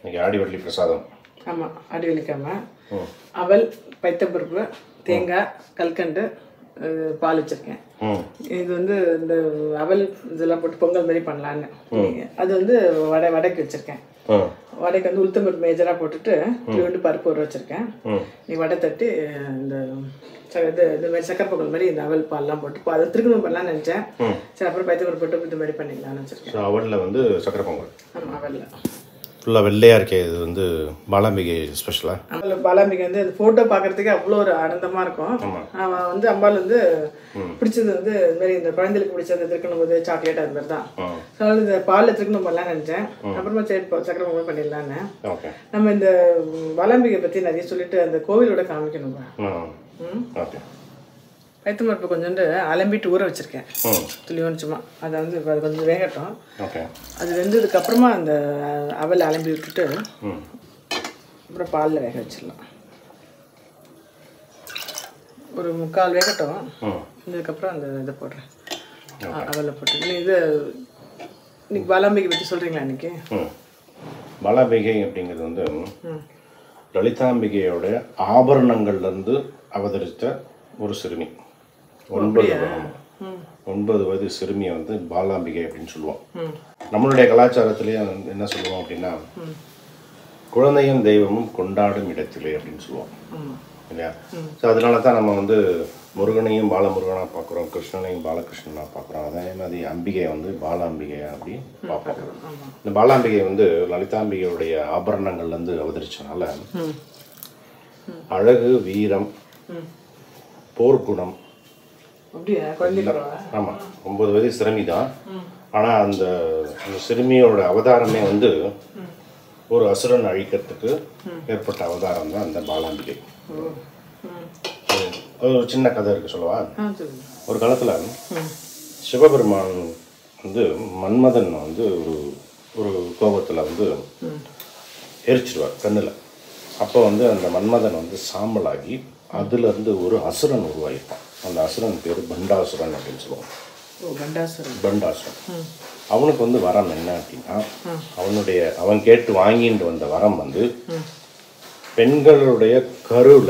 இன்னைக்கு ஆடி வள்ளி பிரசாதம் ஆமாம் அடி வலிக்காமல் ம் அவல் பைத்தப்பருப்பு தேங்காய் கல்கண்டு அஹ், பால் வச்சுருக்கேன் ம் இது வந்து இந்த அவல் இதெல்லாம் போட்டு பொங்கல் மாதிரி பண்ணலான்னு அது வந்து வடை வடைக்கு வச்சுருக்கேன் ம் வடைக்கு வந்து உளுத்தம்பருப்பு மேஜராக போட்டுட்டு ரெண்டு பருப்பு ஊற வச்சுருக்கேன் ம் நீ வடை தட்டி இந்த ச- இது இந்த மாதிரி சக்கரை பொங்கல் மாதிரி இந்த அவல் பால்லாம் போட்டு அதை திருக்கணும் பண்ணலாம்னு நினச்சேன் சரி அப்புறம் பைத்தப்பருப்பு போட்டு இந்த மாதிரி பண்ணிக்கலாம்னு வச்சுருக்கேன் ஸோ அவலில் வந்து சக்கரை பொங்கல் ஆமாம் அவலில் ஃபுல்லாக வெள்ளையாக இருக்கே இது வந்து பாலாம்பிகை ஸ்பெஷலாக அதில் பாலாம்பிகை வந்து அந்த ஃபோட்டோ பார்க்கறதுக்கே அவ்வளோ ஒரு ஆனந்தமாக இருக்கும் அவன் வந்து அம்பாள் வந்து பிடிச்சது வந்து இந்த மாதிரி இந்த குழந்தைகளுக்கு பிடிச்சது திருக்கணும் போது சாக்லேட் அது மாதிரி தான் ம் ஸோ இந்த பாலில் திருக்கணும் பண்ணலாம்னு நினச்சேன் அப்புறமா சரி இப்போ சக்கரை பொங்கல் பண்ணிடலான்னு ஓகே நம்ம இந்த பாலாம்பிகை பற்றி நிறைய சொல்லிட்டு அந்த கோவிலோட காமிக்கணும் ம் ம் ஓகே பைத்தம்பருப்பு கொஞ்சோண்டு அலம்பிட்டு ஊற வச்சுருக்கேன் ம் துளியோன்னு சும்மா அதை வந்து இப்ப அது கொஞ்சம் வேகட்டும் ஓகே அது வெந்ததுக்கு அப்புறமா அந்த அவலை அலம்பி விட்டுட்டு ம் அப்புறம் பாலில் வேக வச்சிடலாம் ஒரு முக்கால் வேகட்டும் ம் இதுக்கப்புறம் அந்த இதை போடுறேன் அ- அவலை போட்டு நீ இது இன்னைக்கு பாலாம்பிகை பற்றி சொல்கிறீங்களா இன்னைக்கு ம் பாலாம்பிகை அப்படிங்கிறது வந்து ம் லலிதாம்பிகையோட ஆபரணங்கள்லேருந்து அவதரித்த ஒரு சிறுமி ஒன்பது ஆமா. ஒன்பது வயது சிறுமியை வந்து பாலாம்பிகை அப்படின்னு சொல்லுவோம் ம் நம்மளுடைய கலாச்சாரத்திலேயே வந்து என்ன சொல்லுவோம் அப்படின்னா குழந்தையும் தெய்வமும் கொண்டாடும் இடத்திலே அப்படின்னு சொல்லுவோம் ஆமாம் இல்லையா ஸோ அதனால தான் நம்ம வந்து முருகனையும் பாலமுருகனாக பார்க்குறோம் கிருஷ்ணனையும் பாலகிருஷ்ணனாக பார்க்குறோம் அதே மாதிரி அம்பிகையை வந்து பாலாம்பிகை அப்படி பார்ப்போம் இந்த பாலாம்பிகை வந்து லலிதாம்பிகையுடைய ஆபரணங்கள்லேருந்து அவதரிச்சனால அழகு வீரம் போர்க்குணம் அப்படியா குழந்தை பரவா ஆமாம் ஒன்பது வயது சிறுமி தான் ஆனால் அந்த அந்த சிறுமியோட அவதாரமே வந்து ஒரு அசுரன் அழிக்கிறதுக்கு ஏற்பட்ட அவதாரம் தான் அந்த பாலாம்பிகை ஓ ம் அது அது ஒரு சின்ன கதை இருக்கு சொல்லவா ஆ சொல்லுங்க ஒரு காலத்தில் சிவபெருமான் வந்து மன்மதன் வந்து ஒரு ஒரு கோபத்தில் வந்து எரிச்சிடுவார் கண்ணில் அப்போ வந்து அந்த மன்மதன் வந்து சாம்பலாகி அதுலேருந்து ஒரு அசுரன் உருவாகிருப்பான் அந்த அசுரன் பேர் பண்டாசுரன் அப்படின்னு சொல்லுவாங்க ஓ கண்டாசுரன் பண்டாசுரன் அவனுக்கு வந்து வரம் என்ன அப்படின்னா அவனுடைய அவன் கேட்டு வாங்கிட்டு வந்த வரம் வந்து பெண்களுடைய கருவில்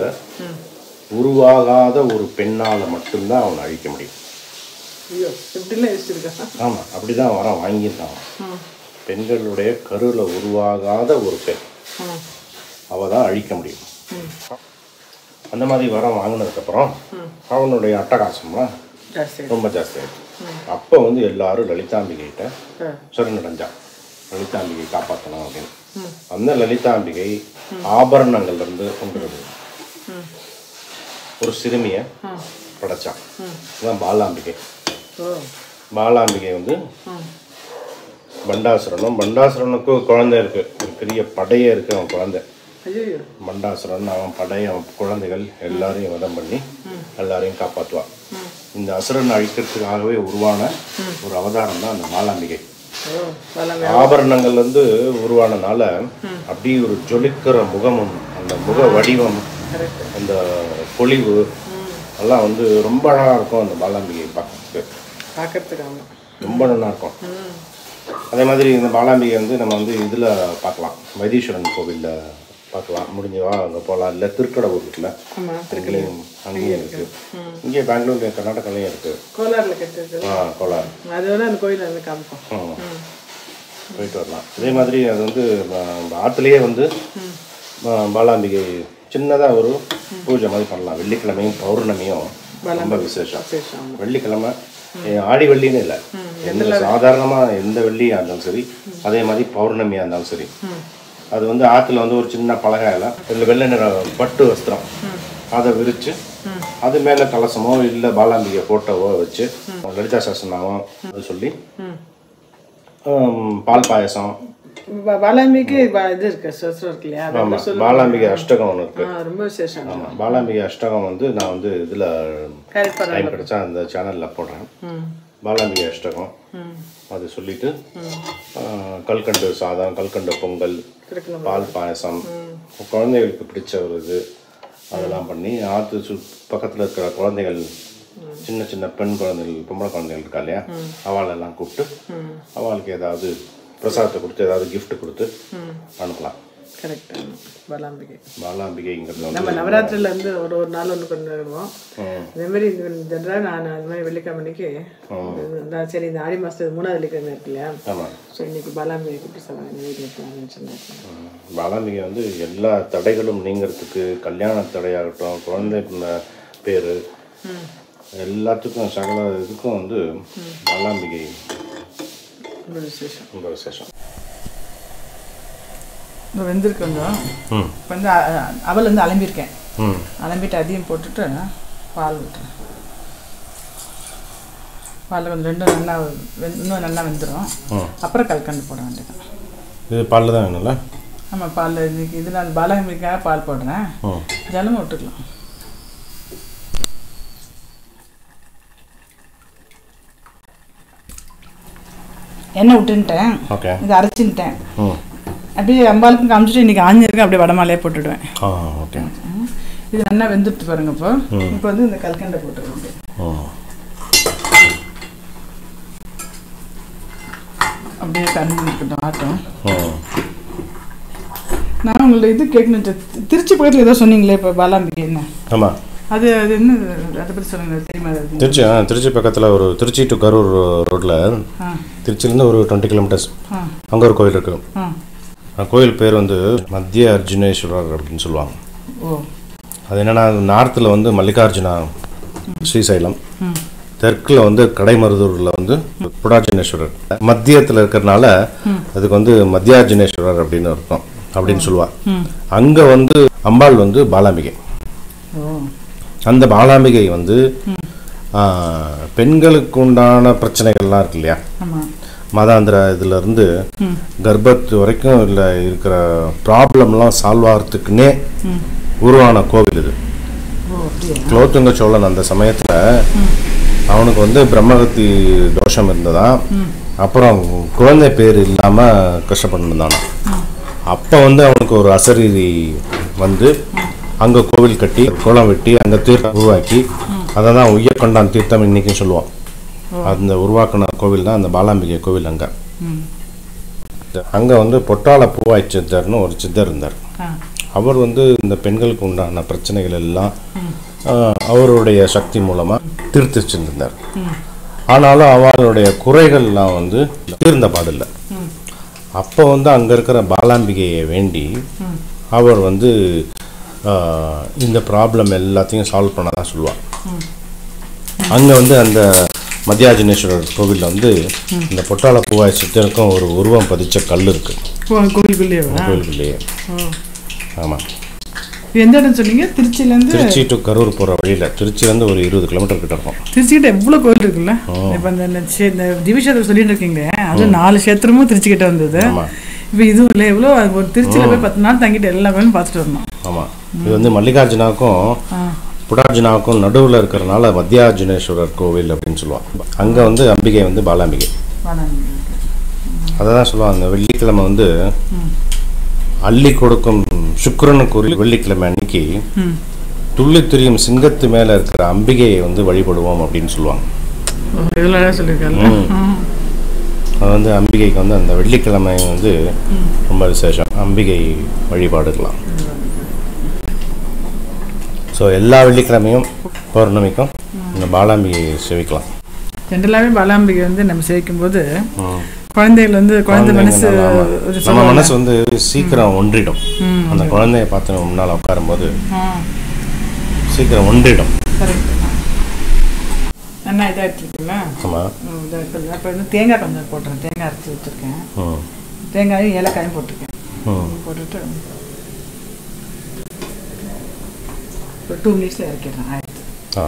உருவாகாத ஒரு பெண்ணால் மட்டும்தான் அவனை அழிக்க முடியும் ஐயோ எப்படிலாம் யோசிச்சிருக்கேன் ஆமாம் அப்படிதான் வரம் வாங்கியிருக்கான் அவன். ம் பெண்களுடைய கருவில் உருவாகாத ஒரு பெண் ம் அவள் தான் அழிக்க முடியும் ம் அந்த மாதிரி வரம் வாங்கினதுக்கப்புறம் அவனுடைய அட்டகாசம்லாம் ஜாஸ்தி ரொம்ப ஜாஸ்தியாயிடுச்சு அப்போ வந்து எல்லாரும் லலிதாம்பிகைகிட்ட ஆ சரணடைஞ்சான் லலிதாம்பிகை காப்பாற்றணும் அப்படின்னு அந்த லலிதாம்பிகை ஆபரணங்கள்லேருந்து கொண்டு வந்து ம் ஒரு சிறுமியை ம் படைச்சான் இதுதான் பாலாம்பிகை ஓ பாலாம்பிகை வந்து ம் பண்டாசுரனும் பண்டாசுரனுக்கும் குழந்தை இருக்கு ஒரு பெரிய படையே இருக்கு அவன் குழந்தை ஐயோ மண்டாசுரன் அவன் படை அவன் குழந்தைகள் எல்லாரையும் வதம் பண்ணி எல்லாரையும் காப்பாற்றுவான் இந்த அசுரன் அழிக்கிறதுக்காகவே உருவான ஒரு அவதாரம் தான் அந்த மாலாம்பிகை ஓ பலமே ஆபரணங்கள்ல இருந்து உருவானனால அப்படியே ஒரு ஜொலிக்கிற முகமும் அந்த முக வடிவம் கரெக்ட் அந்த பொலிவு எல்லாம் வந்து ரொம்ப அழகா இருக்கும் அந்த பாலாம்பிகை பார்க்கறதுக்கு பார்க்கறதுக்கு ஆமாம் ரொம்ப நல்லா இருக்கும் ம் அதே மாதிரி இந்த பாலாம்பிகை வந்து நம்ம வந்து இதில் பார்க்கலாம் வைத்தீஸ்வரன் கோவிலில் பார்க்கலாம் முடிஞ்சவா அங்கே போகலாம் இல்லை திருக்கடவுர் இருக்குல்ல ஆமாம் அங்கேயும் அங்கேயும் இருக்குது இங்கே பெங்களூர்ல கர்நாடகாலையும் இருக்குது கோலாரில் கட்டுறது ஆ கோலார் அது வேணா அந்த கோயிலில் வந்து காமிப்போம் ம். போயிட்டு வரலாம் அதே மாதிரி அது வந்து ஆ, ஆத்துலேயே வந்து ஆ, பாலாம்பிகை சின்னதாக ஒரு பூஜை மாதிரி பண்ணலாம் வெள்ளிக்கிழமையும் பௌர்ணமியும் ரொம்ப விசேஷம் விசேஷம் வெள்ளிக்கிழமை ஏ, ஆடி வெள்ளின்னு இல்லை எந்த சாதாரணமாக எந்த வெள்ளியாக இருந்தாலும் சரி அதே மாதிரி பௌர்ணமியாக இருந்தாலும் சரி அது வந்து ஆற்றுல வந்து ஒரு சின்ன பலகாயில இதில் வெள்ளை நிற பட்டு வஸ்திரம் அதை விரித்து அது மேலே கலசமோ இல்லை பாலாம்பிகை ஃபோட்டோவோ வச்சு லலிதா சாசனாவோ அது சொல்லி ம் ஆம், பால் பாயசம் ப- பாலாம்பிக்கு ப- இது இருக்கு சொசரம் இருக்கு இல்லையா அது ஆமாம் பாலாம்பிகை அஷ்டகம் ஒன்று இருக்குது ஆ, ரொம்ப விசேஷம் ஆமாம் பாலாம்பிகை அஷ்டகம் வந்து நான் வந்து இதில் கரெக்ட் பண்ண டைம் கிடைச்சா அந்த சேனலில் போடுறேன் ம் பாலாம்பிகை அஷ்டகம் ம் அது சொல்லிட்டு ஆ, கல்கண்டு சாதம் கல்கண்டு பொங்கல் திருக்கணும் பால் பாயசம் குழந்தைகளுக்கு பிடிச்ச ஒரு இது அதெல்லாம் பண்ணி ஆற்று சு பக்கத்தில் இருக்கிற குழந்தைகள் சின்ன சின்ன பெண் குழந்தைகள் பொம்பளை குழந்தைகள் இருக்கா இல்லையா அவளெல்லாம் கூப்பிட்டு அவளுக்கு ஏதாவது பிரசாதத்தை கொடுத்து ஏதாவது gift கொடுத்து அனுப்பலாம் கரெக்ட் பாலாம்பிகை பாலாம்பிகைங்கிறது வந்து நம்ம நவராத்திரில இருந்து ஒரு ஒரு நாள் ஒன்று கொண்டாடுவோம் அதே மாதிரி இந்த ஜென்ரலாக நான் அது மாதிரி வெள்ளிக்கிழமைக்கு நான் சரி இந்த ஆடி மாதத்து மூணாவது வெள்ளிக்கிழமை இருக்கு இல்லையா ஆமாம் ஸோ இன்னைக்கு பாலாம்பிகை கூப்பிட்டு சொல்லுவாங்க வீடியோ வைக்கலாம்னு சொன்னேன் பாலாம்பிகை வந்து எல்லா தடைகளும் நீங்கிறதுக்கு கல்யாண தடையாகட்டும் குழந்தை பின்ன- பேரு எல்லாத்துக்கும் சகல இதுக்கும் வந்து பாலாம்பிகை ரொம்ப விசேஷம் ரொம்ப விசேஷம் இப்போ வெந்திருக்கோங்க ம் இப்போ வந்து அ- அ- அவல் வந்து அலம்பியிருக்கேன் ம் அலம்பிட்டு அதையும் போட்டுட்டு பால் விட்டுறேன் பாலில் கொஞ்சம் ரெண்டும் நல்லா வெந் இன்னும் நல்லா வெந்துடும் ம் அப்புறம் கல்கண்டு போட வேண்டியது இது பாலில் தான் வேணும்ல ஆமாம் பால் இன்னைக்கு இது நான் பாலாம்பிக்காக பால் போடுறேன் ம் ஜலமும் விட்டுக்கலாம் எண்ணெய் விட்டுன்ட்டேன் ஓகே இது அரைச்சின்ட்டேன் ம் அப்படியே அம்பாளுக்கும் காமிச்சிட்டு இன்னைக்கு ஆஞ்சிருக்கேன் அப்படியே வடமாலையே போட்டுடுவேன் ஆ ஓகே ம். இது நல்லா வெந்துட்டு பாருங்க இப்போ இப்போ வந்து இந்த கல்கண்டை போட்டுருவோம் ம் அப்படியே தண்ணி இருக்கட்டும் ஆட்டம் ம் நான் உங்கள்ட்ட இது கேட்கணும் தி- திருச்சி பக்கத்தில் ஏதோ சொன்னீங்களே இப்போ பாலாம்பிகை என்ன ஆமாம் அது அது என்ன அதை பற்றி சொல்லுங்க தெரியுமா அது திருச்சி ஆ திருச்சி பக்கத்தில் ஒரு திருச்சி டு கரூர் ரோட்டில் ஆ திருச்சியிலேருந்து ஒரு டுவெண்ட்டி கிலோமீட்டர்ஸ் ஆ அங்கே ஒரு கோயில் இருக்குது ஆ அந்த கோயில் பேர் வந்து மத்திய அர்ஜுனேஸ்வரர் அப்படின்னு சொல்லுவாங்க ஓ அது என்னென்னா நார்த்தில் வந்து மல்லிகார்ஜுனா ஸ்ரீசைலம் ம் தெற்கில் வந்து கடைமருதூரில் வந்து புடார்ஜுனேஸ்வரர் மத்தியத்தில் இருக்கிறனால அதுக்கு வந்து மத்தியார்ஜுனேஸ்வரர் அப்படின்னு இருக்கும் அப்படின்னு சொல்லுவா ம் அங்கே வந்து அம்பாள் வந்து பாலாம்பிகை ஓ அந்த பாலாம்பிகை வந்து ஆ, பெண்களுக்கு உண்டான பிரச்சனைகள்லாம் இருக்கு இல்லையா ஆமாம் மாதாந்திர இதுலேருந்து ம் கர்ப்பத்து வரைக்கும் இல்லை இருக்கிற ப்ராப்ளம்லாம் சால்வ் ஆகிறதுக்குன்னே ம் உருவான கோவில் இது ஓ அப்படியா குலோத்துங்க சோழன் அந்த சமயத்தில் அவனுக்கு வந்து பிரம்மகத்தி தோஷம் இருந்ததா அப்புறம் குழந்தை பேர் இல்லாமல் கஷ்டப்பட்டுருந்தானா அப்போ வந்து அவனுக்கு ஒரு அசரீரி வந்து அங்கே கோவில் கட்டி குளம் வெட்டி அங்கே தீர்த்தம் உருவாக்கி அதை தான் உய்யக்கொண்டான் தீர்த்தம் இன்னைக்கும் சொல்லுவான் அந்த உருவாக்கின கோவில் தான் அந்த பாலாம்பிகை கோவில் அங்கே ம் அங்கே வந்து பொட்டாள பூவாய் சித்தர்னு ஒரு சித்தர் இருந்தார் ஆ அவர் வந்து இந்த பெண்களுக்கு உண்டான பிரச்சனைகள் எல்லாம் ஆஹ், அவருடைய சக்தி மூலமாக தீர்த்து செஞ்சிருந்தார் ஆனாலும் அவளுடைய குறைகள்லாம் வந்து தீர்ந்த பாடில்லை ம் அப்போ வந்து அங்கே இருக்கிற பாலாம்பிகையை வேண்டி ம் அவர் வந்து ஆஹ், இந்த ப்ராப்ளம் எல்லாத்தையும் சால்வ் பண்ண தான் சொல்லுவாள் அங்கே வந்து அந்த மத்தியாஜினேஸ்வரர் கோவிலில் வந்து இந்த பொட்டாள பூவாய் சித்தருக்கும் ஒரு உருவம் பதிச்ச கல் இருக்குது ஓ கோயிலுக்குள்ளேயேவா கோவிலுக்குள்ளேயே ஓ ஆமாம் இது எந்த இடம் சொன்னீங்க திருச்சியிலேருந்து திருச்சி டு கரூர் போகிற வழியில் திருச்சியிலேருந்து ஒரு இருபது கிலோமீட்டர் கிட்ட இருக்கும் திருச்சிக்கிட்ட எவ்வளோ கோயில் இருக்குல்ல இப்போ இந்த இந்த சே- இந்த திவிஷேத்திரம் சொல்லிட்டு இருக்கீங்களே அது நாலு கஷேத்திரமும் திருச்சிக்கிட்ட வந்தது ஆமாம் இப்போ இதுவும் இல்லை எவ்வளோ ஒரு திருச்சியில் போய் பத்து நாள் தங்கிட்டு எல்லா கோயிலும் பார்த்துட்டு வரணும் ஆமாம் இது வந்து மல்லிகார்ஜுனாவுக்கும் ஆ புடார்ஜுனாவுக்கும் நடுவில் இருக்கிறனால மத்தியார்ஜுனேஸ்வரர் கோவில் அப்படின்னு சொல்லுவாங்க அங்கே வந்து அம்பிகை வந்து பாலாம்பிகை வாடாங்க அதை தான் சொல்லுவாங்க அந்த வெள்ளிக்கிழமை வந்து ம் அள்ளி கொடுக்கும் சுக்கிரனுக்கு ஒரு வெள்ளிக்கிழமை அன்னைக்கு ம் துள்ளி திரியும் சிங்கத்து மேலே இருக்கிற அம்பிகையை வந்து வழிபடுவோம் அப்படின்னு சொல்லுவாங்க இவ்வளோ சொல்லியிருக்கல அது வந்து அம்பிகைக்கு வந்து அந்த வெள்ளிக்கிழமை வந்து ரொம்ப விசேஷம் அம்பிகை வழிபாடுக்கலாம் ஸோ எல்லா வெள்ளிக்கிழமையும் பௌர்ணமிக்கும் இந்த பாலாம்பிகையை சேவிக்கலாம் ஜென்ரலாகவே பாலாம்பிகை வந்து நம்ம சேர்க்கும் போது ம். குழந்தைகள் வந்து குழந்தை மனசு குழந்தைங்க ஆமா. ஒரு நம்ம சொல்லுவாங்க. மனசு வந்து சீக்கிரம் ஒன்றிடும் ம் அந்த குழந்தைய பார்த்து முன்னால் உட்காரும்போது ஆ சீக்கிரம் ஒன்றிடும் கரெக்ட் நல்லா இதாகிட்டு இருக்குல்ல ஆமாம் ம், இதா இருக்குது அப்போ வந்து தேங்காய் கொஞ்சம் போட்டுறேன் தேங்காய் அரைச்சி வச்சுருக்கேன் ம் தேங்காயும் ஏலக்காயும் போட்டிருக்கேன் ம் போட்டுட்டு ஒரு டூ மினிட்ஸில் இறக்கிடுறேன் ஆயிடுச்சு ஆ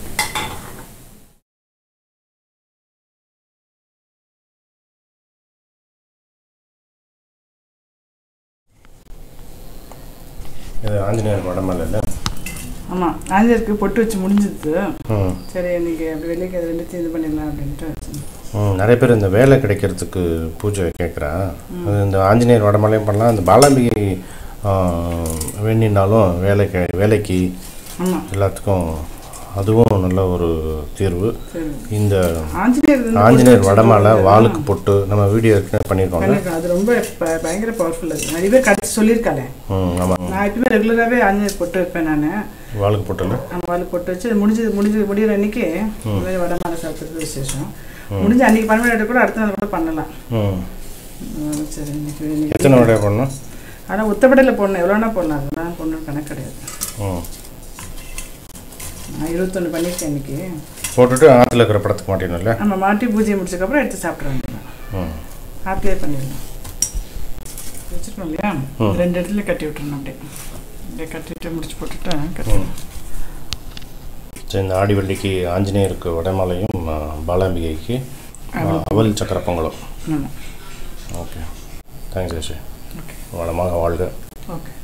இது ஆஞ்சநேயர் படமல் இல்லை ஆமாம் ஆஞ்சருக்கு பொட்டு வச்சு முடிஞ்சிது ம் சரி இன்னைக்கு அப்படி வெள்ளிக்கு அது ரெண்டுத்தையும் இது பண்ணிடலாம் அப்படின்ட்டு வச்சேன். ம், நிறைய பேர் இந்த வேலை கிடைக்கிறதுக்கு பூஜை கேட்குறா அது இந்த ஆஞ்சநேயர் வடமலையும் பண்ணலாம் இந்த பாலாம்பிகை ஆ, வேண்டினாலும் வேலைக்கு வேலைக்கு ஆமாம் எல்லாத்துக்கும் அதுவும் நல்ல ஒரு தீர்வு சரி இந்த ஆஞ்சநேயர் வந்து ஆஞ்சநேயர் வடமாலை வாளுக்கு பொட்டு நம்ம வீடியோ ஏற்கனவே பண்ணியிருக்கோங்க பண்ணிருக்கேன். அது ரொம்ப ப- பயங்கர பவர்ஃபுல் அது நிறைய பேர் கடிச்சு சொல்லியிருக்காளே ம் ஆமாம் நான் எப்பயுமே ரெகுலராகவே ஆஞ்சநேயர் பொட்டு வைப்பேன் நான் வாளுக்கு பொட்டில் நம்ம வாழை பொட்டு வச்சு முடிஞ்சு முடிஞ்சு முடியிற அன்னைக்கு இந்த மாதிரி வடமாலை சாப்பிட்றது விசேஷம் முடிஞ்சு அன்னைக்கு பண்ண வேண்டிய கூட அடுத்த நாள் கூட பண்ணலாம் ம் ம், சரி இன்னைக்கு இன்னைக்கு எத்தனை வடையா பண்ணணும் ஆனால் உத்தப்படையில் போடணும் எவ்வளோனா போடலாம் அதெல்லாம் பொண்ணு கணக்கு கிடையாது ம் நான் இருபத்தொன்று பண்ணியிருக்கேன் இன்னைக்கு போட்டுட்டு ஆற்றுல இருக்கிற படத்துக்கு மாட்டிடணும்ல நம்ம மாட்டி பூஜை முடிச்சதுக்கப்புறம் எடுத்து சாப்பிட வேண்டியதான் ம் ஆப்லேயே பண்ணிடலாம் வச்சுருக்கோம் இல்லையா ரெண்டு இடத்துல கட்டி விட்டுறணும் அப்படியே அப்படியே கட்டிட்டு முடிச்சு போட்டுட்டு கட்டி சரி இந்த ஆடி வெள்ளிக்கு ஆஞ்சநேயருக்கு வடமாலையும் ஆ, பாலாம்பிகைக்கு ஆ, அவல் சக்கரை பொங்கலும் ஆமாம் ஓகே தேங்க்ஸ் யஷி ஓகே வளமாக வாழ்க ஓகே